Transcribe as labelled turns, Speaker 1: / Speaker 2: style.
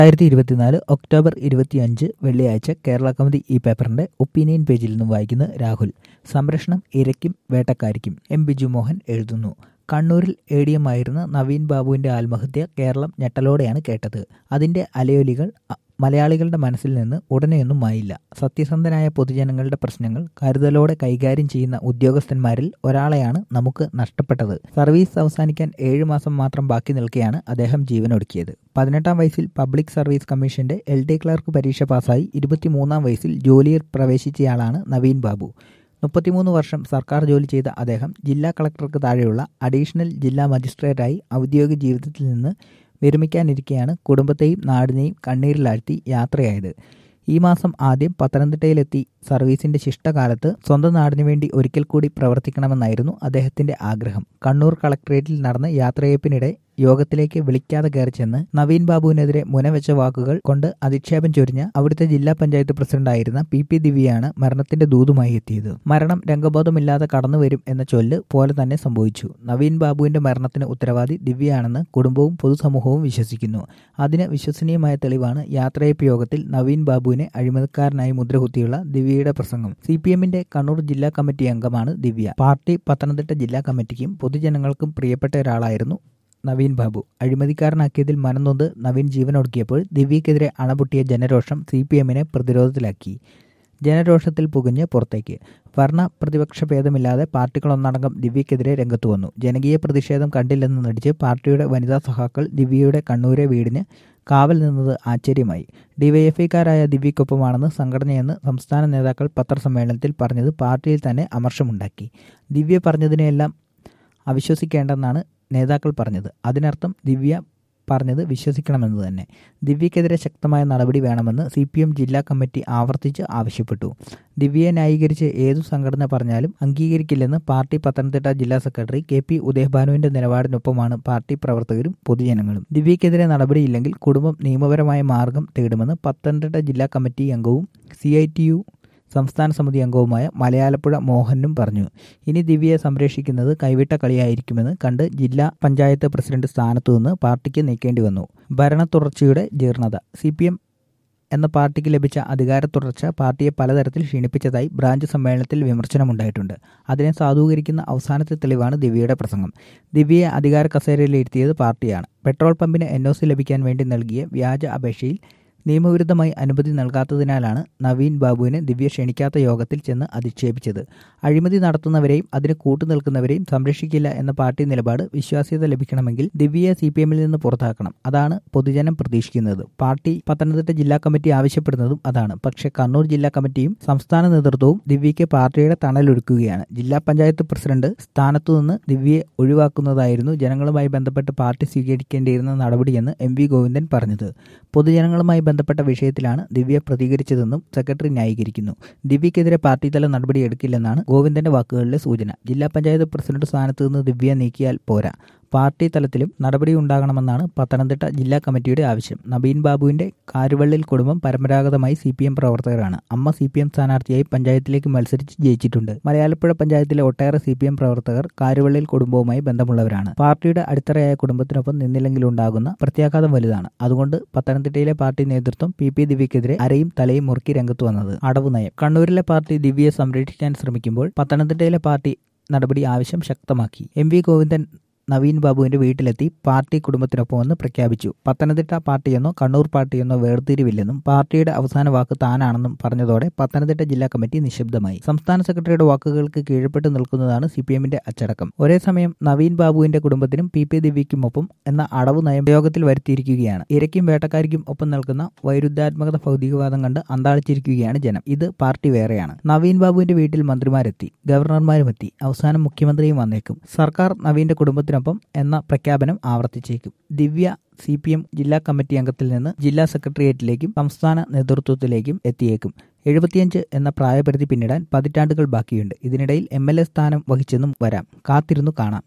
Speaker 1: രണ്ടായിരത്തി ഇരുപത്തിനാല് ഒക്ടോബർ ഇരുപത്തിയഞ്ച് വെള്ളിയാഴ്ച കേരള കൗമുദി ഈ പേപ്പറിന്റെ ഒപ്പീനിയൻ പേജിൽ നിന്നും വായിക്കുന്ന രാഹുൽ സംരക്ഷണം ഇരയ്ക്കും വേട്ടക്കാരിക്കും എം ബിജു മോഹൻ എഴുതുന്നു കണ്ണൂരിൽ എ ഡി എം ആയിരുന്ന നവീൻ ബാബുവിന്റെ ആത്മഹത്യ കേരളം ഞെട്ടലോടെയാണ് കേട്ടത് അതിന്റെ അലയൊലികൾ അ- മലയാളികളുടെ മനസ്സിൽ നിന്ന് ഉടനെയൊന്നും മായില്ല സത്യസന്ധനായ പൊതുജനങ്ങളുടെ പ്രശ്നങ്ങൾ കരുതലോടെ കൈകാര്യം ചെയ്യുന്ന ഉദ്യോഗസ്ഥന്മാരിൽ ഒരാളെയാണ് നമുക്ക് നഷ്ടപ്പെട്ടത് സർവീസ് അവസാനിക്കാൻ ഏഴു മാസം മാത്രം ബാക്കി നിൽക്കെയാണ് അദ്ദേഹം ജീവനൊടുക്കിയത് പതിനെട്ടാം വയസ്സിൽ പബ്ലിക് സർവീസ് കമ്മീഷന്റെ എൽ ഡി ക്ലർക്ക് പരീക്ഷ പാസ്സായി ഇരുപത്തിമൂന്നാം വയസ്സിൽ ജോലിയിൽ പ്രവേശിച്ചയാളാണ് നവീൻ ബാബു മുപ്പത്തിമൂന്ന് വർഷം സർക്കാർ ജോലി ചെയ്ത അദ്ദേഹം ജില്ലാ കളക്ടർക്ക് താഴെയുള്ള അഡീഷണൽ ജില്ലാ മജിസ്ട്രേറ്റായി ഔദ്യോഗിക ജീവിതത്തിൽ നിന്ന് വിരമിക്കാനിരിക്കെയാണ് കുടുംബത്തെയും നാടിനെയും കണ്ണീരിലാഴ്ത്തി യാത്രയായത് ഈ മാസം ആദ്യം പത്തനംതിട്ടയിലെത്തി സർവീസിന്റെ ശിഷ്ടകാലത്ത് സ്വന്തം നാടിനു വേണ്ടി ഒരിക്കൽ കൂടി പ്രവർത്തിക്കണമെന്നായിരുന്നു അദ്ദേഹത്തിന്റെ ആഗ്രഹം കണ്ണൂർ കളക്ടറേറ്റിൽ നടന്ന യാത്രയപ്പിനിടെ യോഗത്തിലേക്ക് വിളിക്കാതെ കയറി ചെന്ന് നവീൻ ബാബുവിനെതിരെ മുനവെച്ച വാക്കുകൾ കൊണ്ട് അധിക്ഷേപം ചൊരിഞ്ഞ അവിടുത്തെ ജില്ലാ പഞ്ചായത്ത് പ്രസിഡന്റായിരുന്ന പി പി ദിവ്യയാണ് മരണത്തിന്റെ ദൂതുമായി എത്തിയത് മരണം രംഗബോധമില്ലാതെ കടന്നുവരും എന്ന ചൊല്ല് പോലെ തന്നെ സംഭവിച്ചു നവീൻ ബാബുവിന്റെ മരണത്തിന് ഉത്തരവാദി ദിവ്യയാണെന്ന് കുടുംബവും പൊതുസമൂഹവും വിശ്വസിക്കുന്നു അതിന് വിശ്വസനീയമായ തെളിവാണ് യാത്രയപ്പ് യോഗത്തിൽ നവീൻ ബാബുവിനെ അഴിമതിക്കാരനായി മുദ്രകുത്തിയുള്ള ദിവ്യയുടെ പ്രസംഗം സി പി എമ്മിന്റെ കണ്ണൂർ ജില്ലാ കമ്മിറ്റി അംഗമാണ് ദിവ്യ പാർട്ടി പത്തനംതിട്ട ജില്ലാ കമ്മിറ്റിക്കും പൊതുജനങ്ങൾക്കും പ്രിയപ്പെട്ട ഒരാളായിരുന്നു നവീൻ ബാബു അഴിമതിക്കാരനാക്കിയതിൽ മനംനൊന്ത് നവീൻ ജീവനൊടുക്കിയപ്പോൾ ദിവ്യക്കെതിരെ അണപൊട്ടിയ ജനരോഷം സി പി എമ്മിനെ പ്രതിരോധത്തിലാക്കി ജനരോഷത്തിൽ പുകഞ്ഞ് പുറത്തേക്ക് ഭരണ പ്രതിപക്ഷ ഭേദമില്ലാതെ പാർട്ടികളൊന്നടങ്കം ദിവ്യക്കെതിരെ രംഗത്തു വന്നു ജനകീയ പ്രതിഷേധം കണ്ടില്ലെന്ന് നടിച്ച് പാർട്ടിയുടെ വനിതാ സഹാക്കൾ ദിവ്യയുടെ കണ്ണൂരെ വീടിന് കാവൽ നിന്നത് ആശ്ചര്യമായി ഡിവൈഎഫ്ഐക്കാരായ ദിവ്യക്കൊപ്പമാണെന്ന് സംഘടനയെന്ന് സംസ്ഥാന നേതാക്കൾ പത്രസമ്മേളനത്തിൽ പറഞ്ഞത് പാർട്ടിയിൽ തന്നെ അമർഷമുണ്ടാക്കി ദിവ്യ പറഞ്ഞതിനെയെല്ലാം അവിശ്വസിക്കേണ്ടെന്നാണ് നേതാക്കൾ പറഞ്ഞത് അതിനർത്ഥം ദിവ്യ പറഞ്ഞത് വിശ്വസിക്കണമെന്ന് തന്നെ ദിവ്യക്കെതിരെ ശക്തമായ നടപടി വേണമെന്ന് സി പി എം ജില്ലാ കമ്മിറ്റി ആവർത്തിച്ച് ആവശ്യപ്പെട്ടു ദിവ്യയെ ന്യായീകരിച്ച് ഏതു സംഘടന പറഞ്ഞാലും അംഗീകരിക്കില്ലെന്ന് പാർട്ടി പത്തനംതിട്ട ജില്ലാ സെക്രട്ടറി കെ പി ഉദയഭാനുവിന്റെ നിലപാടിനൊപ്പമാണ് പാർട്ടി പ്രവർത്തകരും പൊതുജനങ്ങളും ദിവ്യക്കെതിരെ നടപടിയില്ലെങ്കിൽ കുടുംബം നിയമപരമായ മാർഗം തേടുമെന്ന് പത്തനംതിട്ട ജില്ലാ കമ്മിറ്റി അംഗവും സി ഐ ടി യു സംസ്ഥാന സമിതി അംഗവുമായ മലയാലപ്പുഴ മോഹനും പറഞ്ഞു ഇനി ദിവ്യയെ സംരക്ഷിക്കുന്നത് കൈവിട്ട കളിയായിരിക്കുമെന്ന് കണ്ട് ജില്ലാ പഞ്ചായത്ത് പ്രസിഡന്റ് സ്ഥാനത്തു നിന്ന് പാർട്ടിക്ക് നീക്കേണ്ടി വന്നു ഭരണ തുടർച്ചയുടെ ജീർണത സി പി എം എന്ന പാർട്ടിക്ക് ലഭിച്ച അധികാര തുടർച്ച പാർട്ടിയെ പലതരത്തിൽ ക്ഷീണിപ്പിച്ചതായി ബ്രാഞ്ച് സമ്മേളനത്തിൽ വിമർശനമുണ്ടായിട്ടുണ്ട് അതിനെ സാധൂകരിക്കുന്ന അവസാനത്തെ തെളിവാണ് ദിവ്യയുടെ പ്രസംഗം ദിവ്യയെ അധികാര കസേരയിലിരുത്തിയത് പാർട്ടിയാണ് പെട്രോൾ പമ്പിന് എൻ ഒ സി ലഭിക്കാൻ വേണ്ടി നൽകിയ വ്യാജ അപേക്ഷയിൽ നിയമവിരുദ്ധമായി അനുമതി നൽകാത്തതിനാലാണ് നവീൻ ബാബുവിനെ ദിവ്യ ക്ഷണിക്കാത്ത യോഗത്തിൽ ചെന്ന് അധിക്ഷേപിച്ചത് അഴിമതി നടത്തുന്നവരെയും അതിന് കൂട്ടുനിൽക്കുന്നവരെയും സംരക്ഷിക്കില്ല എന്ന പാർട്ടി നിലപാട് വിശ്വാസ്യത ലഭിക്കണമെങ്കിൽ ദിവ്യയെ സി പി എമ്മിൽ നിന്ന് പുറത്താക്കണം അതാണ് പൊതുജനം പ്രതീക്ഷിക്കുന്നത് പാർട്ടി പത്തനംതിട്ട ജില്ലാ കമ്മിറ്റി ആവശ്യപ്പെടുന്നതും അതാണ് പക്ഷേ കണ്ണൂർ ജില്ലാ കമ്മിറ്റിയും സംസ്ഥാന നേതൃത്വവും ദിവ്യയ്ക്ക് പാർട്ടിയുടെ തണലൊരുക്കുകയാണ് ജില്ലാ പഞ്ചായത്ത് പ്രസിഡന്റ് സ്ഥാനത്തു നിന്ന് ദിവ്യയെ ഒഴിവാക്കുന്നതായിരുന്നു ജനങ്ങളുമായി ബന്ധപ്പെട്ട് പാർട്ടി സ്വീകരിക്കേണ്ടിയിരുന്ന നടപടിയെന്ന് എം വി ഗോവിന്ദൻ പറഞ്ഞത് പൊതുജനങ്ങളുമായി ബന്ധപ്പെട്ട വിഷയത്തിലാണ് ദിവ്യ പ്രതികരിച്ചതെന്നും സെക്രട്ടറി ന്യായീകരിക്കുന്നു ദിവ്യക്കെതിരെ പാർട്ടിതല നടപടിയെടുക്കില്ലെന്നാണ് ഗോവിന്ദന്റെ വാക്കുകളിലെ സൂചന ജില്ലാ പഞ്ചായത്ത് പ്രസിഡന്റ് സ്ഥാനത്ത് നിന്ന് ദിവ്യ നീക്കിയാൽ പോരാ പാർട്ടി തലത്തിലും നടപടി ഉണ്ടാകണമെന്നാണ് പത്തനംതിട്ട ജില്ലാ കമ്മിറ്റിയുടെ ആവശ്യം നബീൻ ബാബുവിന്റെ കാരുവള്ളിൽ കുടുംബം പരമ്പരാഗതമായി സി പി എം പ്രവർത്തകരാണ് അമ്മ സി പി എം സ്ഥാനാർത്ഥിയായി പഞ്ചായത്തിലേക്ക് മത്സരിച്ച് ജയിച്ചിട്ടുണ്ട് മലയാളപ്പുഴ പഞ്ചായത്തിലെ ഒട്ടേറെ സി പി എം പ്രവർത്തകർ കാരുവള്ളിൽ കുടുംബവുമായി ബന്ധമുള്ളവരാണ് പാർട്ടിയുടെ അടിത്തറയായ കുടുംബത്തിനൊപ്പം നിന്നില്ലെങ്കിലുണ്ടാകുന്ന പ്രത്യാഘാതം വലുതാണ് അതുകൊണ്ട് പത്തനംതിട്ടയിലെ പാർട്ടി നേതൃത്വം പി പി ദിവ്യക്കെതിരെ അരയും തലയും മുറുക്കി രംഗത്ത് വന്നത് അടവ് നയം കണ്ണൂരിലെ പാർട്ടി ദിവ്യയെ സംരക്ഷിക്കാൻ ശ്രമിക്കുമ്പോൾ പത്തനംതിട്ടയിലെ പാർട്ടി നടപടി ആവശ്യം ശക്തമാക്കി എം വി ഗോവിന്ദൻ നവീൻ ബാബുവിന്റെ വീട്ടിലെത്തി പാർട്ടി കുടുംബത്തിനൊപ്പമെന്ന് പ്രഖ്യാപിച്ചു പത്തനംതിട്ട പാർട്ടിയെന്നോ കണ്ണൂർ പാർട്ടിയെന്നോ വേർതിരിവില്ലെന്നും പാർട്ടിയുടെ അവസാന വാക്ക് താനാണെന്നും പറഞ്ഞതോടെ പത്തനംതിട്ട ജില്ലാ കമ്മിറ്റി നിശബ്ദമായി സംസ്ഥാന സെക്രട്ടറിയുടെ വാക്കുകൾക്ക് കീഴ്പ്പെട്ട് നിൽക്കുന്നതാണ് സി പി എമ്മിന്റെ അച്ചടക്കം ഒരേ സമയം നവീൻ ബാബുവിന്റെ കുടുംബത്തിനും പി പി ദിവ്യയ്ക്കുമൊപ്പം എന്ന അടവ് നയം യോഗത്തിൽ വരുത്തിയിരിക്കുകയാണ് ഇരയ്ക്കും വേട്ടക്കാരിക്കും ഒപ്പം നിൽക്കുന്ന വൈരുദ്ധാത്മകത ഭൗതികവാദം കണ്ട് അന്താളിച്ചിരിക്കുകയാണ് ജനം ഇത് പാർട്ടി വേറെയാണ് നവീൻ ബാബുവിന്റെ വീട്ടിൽ മന്ത്രിമാരെത്തി ഗവർണർമാരും എത്തി അവസാനം മുഖ്യമന്ത്രിയും വന്നേക്കും സർക്കാർ നവീന്റെ കുടുംബത്തിനൊപ്പം എന്ന പ്രഖ്യാപനം ആവർത്തിച്ചേക്കും ദിവ്യ സി പി എം ജില്ലാ കമ്മിറ്റി അംഗത്തിൽ നിന്ന് ജില്ലാ സെക്രട്ടേറിയറ്റിലേക്കും സംസ്ഥാന നേതൃത്വത്തിലേക്കും എത്തിയേക്കും എഴുപത്തിയഞ്ച് എന്ന പ്രായപരിധി പിന്നിടാൻ പതിറ്റാണ്ടുകൾ ബാക്കിയുണ്ട് ഇതിനിടയിൽ എം എൽ എ സ്ഥാനം വഹിച്ചെന്നും വരാം കാത്തിരുന്നു കാണാം